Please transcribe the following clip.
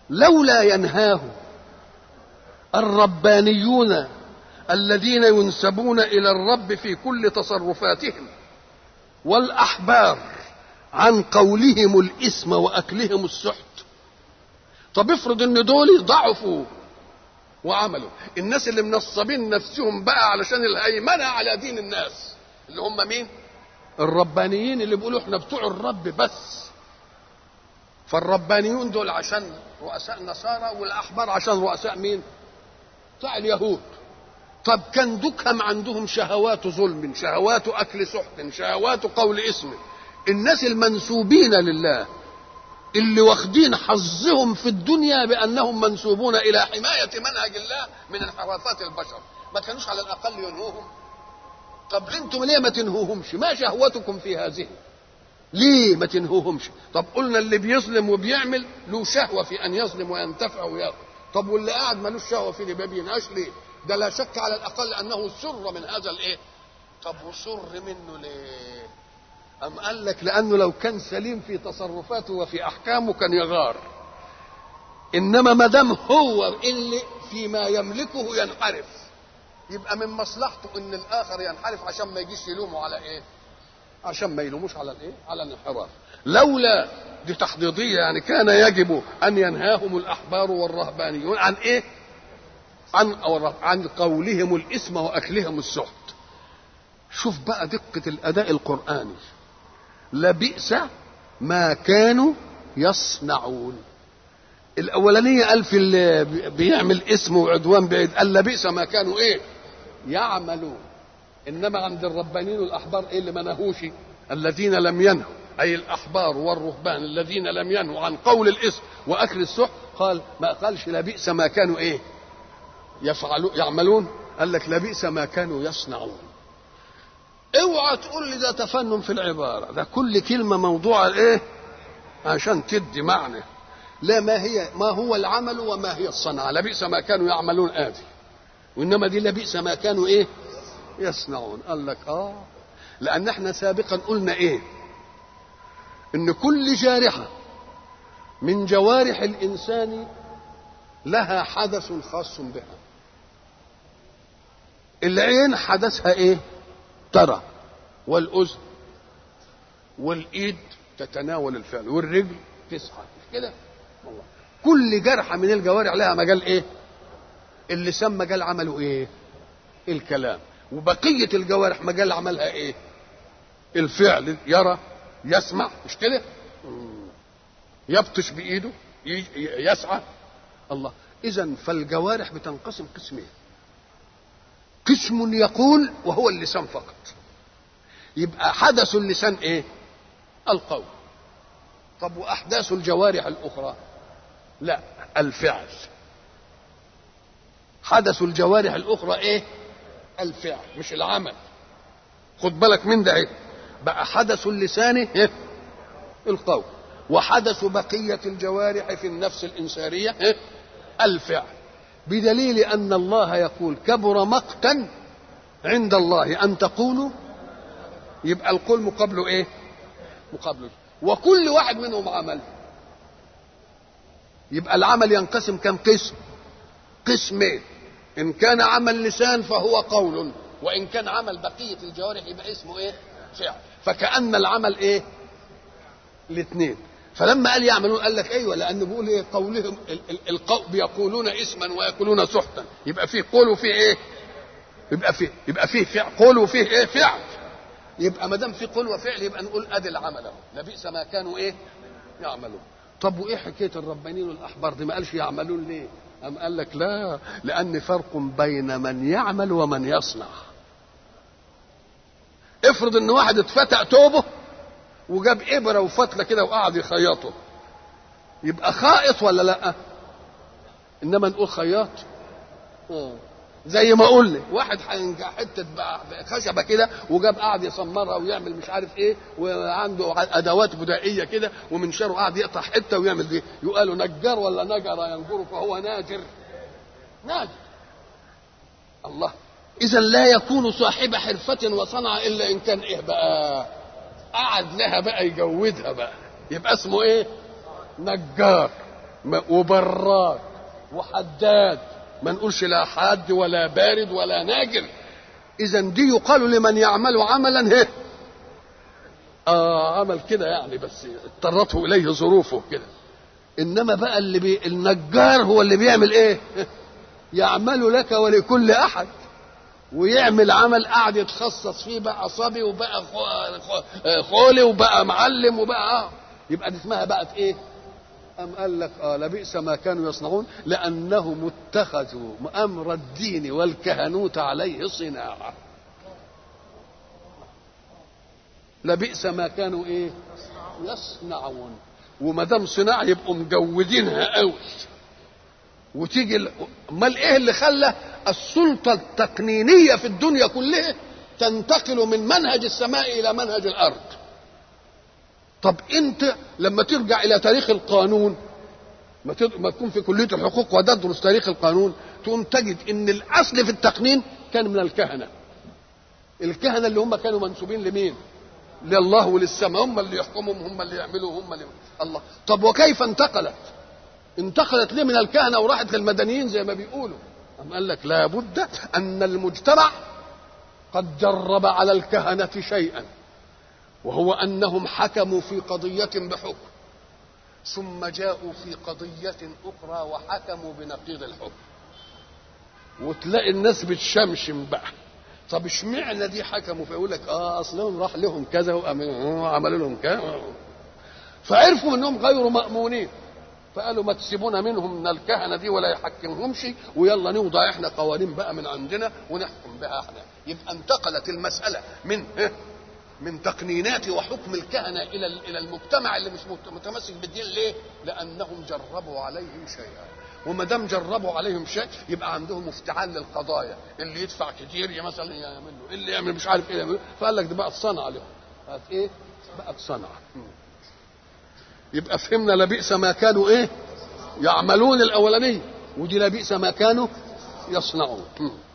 لولا ينهاه الربانيون الذين ينسبون الى الرب في كل تصرفاتهم والاحبار عن قولهم الاثم واكلهم السحت طب افرض ان دول ضعفوا وعملوا الناس اللي منصبين نفسهم بقى علشان الهيمنه على دين الناس اللي هم مين الربانيين اللي بيقولوا احنا بتوع الرب بس فالربانيون دول عشان رؤساء النصارى والاحبار عشان رؤساء مين بتاع اليهود طب كان دكهم عندهم شهوات ظلم شهوات اكل سحت شهوات قول اسم الناس المنسوبين لله اللي واخدين حظهم في الدنيا بانهم منسوبون الى حمايه منهج الله من انحرافات البشر ما كانوش على الاقل ينهوهم طب انتم ليه ما تنهوهمش ما شهوتكم في هذه ليه ما تنهوهمش طب قلنا اللي بيظلم وبيعمل له شهوه في ان يظلم وينتفع وياخذ طب واللي قاعد ملوش شهوه في اللي ما بينهاش ليه ده لا شك على الاقل انه سر من هذا الايه طب وسر منه ليه أم قال لك لأنه لو كان سليم في تصرفاته وفي أحكامه كان يغار إنما ما دام هو اللي فيما يملكه ينحرف يبقى من مصلحته إن الآخر ينحرف عشان ما يجيش يلومه على إيه؟ عشان ما يلوموش على الإيه؟ على الانحراف لولا دي تحضيضية يعني كان يجب أن ينهاهم الأحبار والرهبانيون عن إيه؟ عن عن قولهم الإثم وأكلهم السحت شوف بقى دقة الأداء القرآني لبئس ما كانوا يصنعون الأولانية قال في اللي بيعمل اسم وعدوان بعيد قال لبئس ما كانوا إيه يعملون إنما عند الربانيين والأحبار إيه اللي ما نهوش الذين لم ينهوا أي الأحبار والرهبان الذين لم ينهوا عن قول الاسم وأكل السحت قال ما قالش لبئس ما كانوا إيه يفعلون يعملون قال لك لبئس ما كانوا يصنعون اوعى تقول لي ده تفنن في العباره ده كل كلمه موضوعه ايه عشان تدي معنى لا ما هي ما هو العمل وما هي الصنعه لبئس ما كانوا يعملون ادي وانما دي لبئس ما كانوا ايه يصنعون قال لك اه لان احنا سابقا قلنا ايه ان كل جارحه من جوارح الانسان لها حدث خاص بها العين حدثها ايه ترى والاذن والايد تتناول الفعل والرجل تسعى مش كده والله كل جرحه من الجوارح لها مجال ايه اللسان مجال عمله ايه الكلام وبقيه الجوارح مجال عملها ايه الفعل يرى يسمع مش كده يبطش بايده يسعى الله اذا فالجوارح بتنقسم قسمين قسم يقول وهو اللسان فقط يبقى حدث اللسان ايه القول طب واحداث الجوارح الاخرى لا الفعل حدث الجوارح الاخرى ايه الفعل مش العمل خد بالك من ده ايه بقى حدث اللسان إيه؟ القول وحدث بقية الجوارح في النفس الإنسانية إيه؟ الفعل بدليل أن الله يقول كبر مقتا عند الله أن تقولوا يبقى القول مقابله إيه مقابله وكل واحد منهم عمل يبقى العمل ينقسم كم قسم قسمين إن كان عمل لسان فهو قول وإن كان عمل بقية الجوارح يبقى اسمه إيه فعل فكأن العمل إيه الاثنين فلما قال يعملون قال لك ايوه لان بيقول ايه قولهم القول بيقولون اسما وياكلون سحتا يبقى فيه قول وفيه ايه؟ يبقى فيه يبقى فيه فعل قول وفيه ايه؟ فعل يبقى ما دام في قول وفعل يبقى نقول ادي العمل اهو لبئس ما كانوا ايه؟ يعملون طب وايه حكايه الربانيين والاحبار دي ما قالش يعملون ليه؟ أم قال لك لا لأن فرق بين من يعمل ومن يصنع افرض ان واحد اتفتق توبه وجاب ابره وفتله كده وقعد يخيطه يبقى خائط ولا لا انما نقول خياط آه. زي ما قلنا واحد هينجح حته خشبه كده وجاب قعد يسمرها ويعمل مش عارف ايه وعنده ادوات بدائيه كده ومنشاره قعد يقطع حته ويعمل دي يقالوا نجار ولا نجر ينجر فهو ناجر ناجر الله اذا لا يكون صاحب حرفه وصنعه الا ان كان ايه بقى قعد لها بقى يجودها بقى يبقى اسمه ايه نجار م- وبراد وحداد ما نقولش لا حاد ولا بارد ولا ناجر اذا دي يقال لمن يعمل عملا هي اه عمل كده يعني بس اضطرته اليه ظروفه كده انما بقى اللي بي النجار هو اللي بيعمل ايه يعمل لك ولكل احد ويعمل عمل قاعد يتخصص فيه بقى صبي وبقى خو- خو- خولي وبقى معلم وبقى اه يبقى دي اسمها بقت ايه أم قال لك آه لبئس ما كانوا يصنعون لأنهم اتخذوا أمر الدين والكهنوت عليه صناعة لبئس ما كانوا إيه يصنعون وما دام صناعة يبقوا مجودينها قوي وتيجي ال- امال ايه اللي خلى السلطه التقنينيه في الدنيا كلها تنتقل من منهج السماء الى منهج الارض طب انت لما ترجع الى تاريخ القانون ما تد- ما تكون في كليه الحقوق وتدرس تاريخ القانون تقوم تجد ان الاصل في التقنين كان من الكهنه الكهنه اللي هم كانوا منسوبين لمين لله وللسماء هم اللي يحكمهم هم اللي يعملوا هم اللي الله طب وكيف انتقلت انتقلت ليه من الكهنه وراحت للمدنيين زي ما بيقولوا أم قال لك لابد ان المجتمع قد جرب على الكهنه شيئا وهو انهم حكموا في قضيه بحكم ثم جاءوا في قضيه اخرى وحكموا بنقيض الحكم وتلاقي الناس بتشمشم بقى طب اشمعنى دي حكموا فيقول لك اه اصلهم راح لهم كذا وعملوا لهم كذا فعرفوا انهم غير مامونين فقالوا ما تسيبونا منهم من الكهنه دي ولا يحكمهمش ويلا نوضع احنا قوانين بقى من عندنا ونحكم بها احنا يبقى انتقلت المساله من من تقنينات وحكم الكهنه الى الى المجتمع اللي مش مت- متمسك بالدين ليه؟ لانهم جربوا عليهم شيئا وما دام جربوا عليهم شيء يبقى عندهم افتعال للقضايا اللي يدفع كتير يا مثلا يعمل له اللي يعمل مش عارف ايه يعمل فقال لك دي بقت صنعه لهم بقت ايه؟ بقت صنعه يبقى فهمنا لبئس ما كانوا ايه؟ يعملون الاولانيه ودي لبئس ما كانوا يصنعون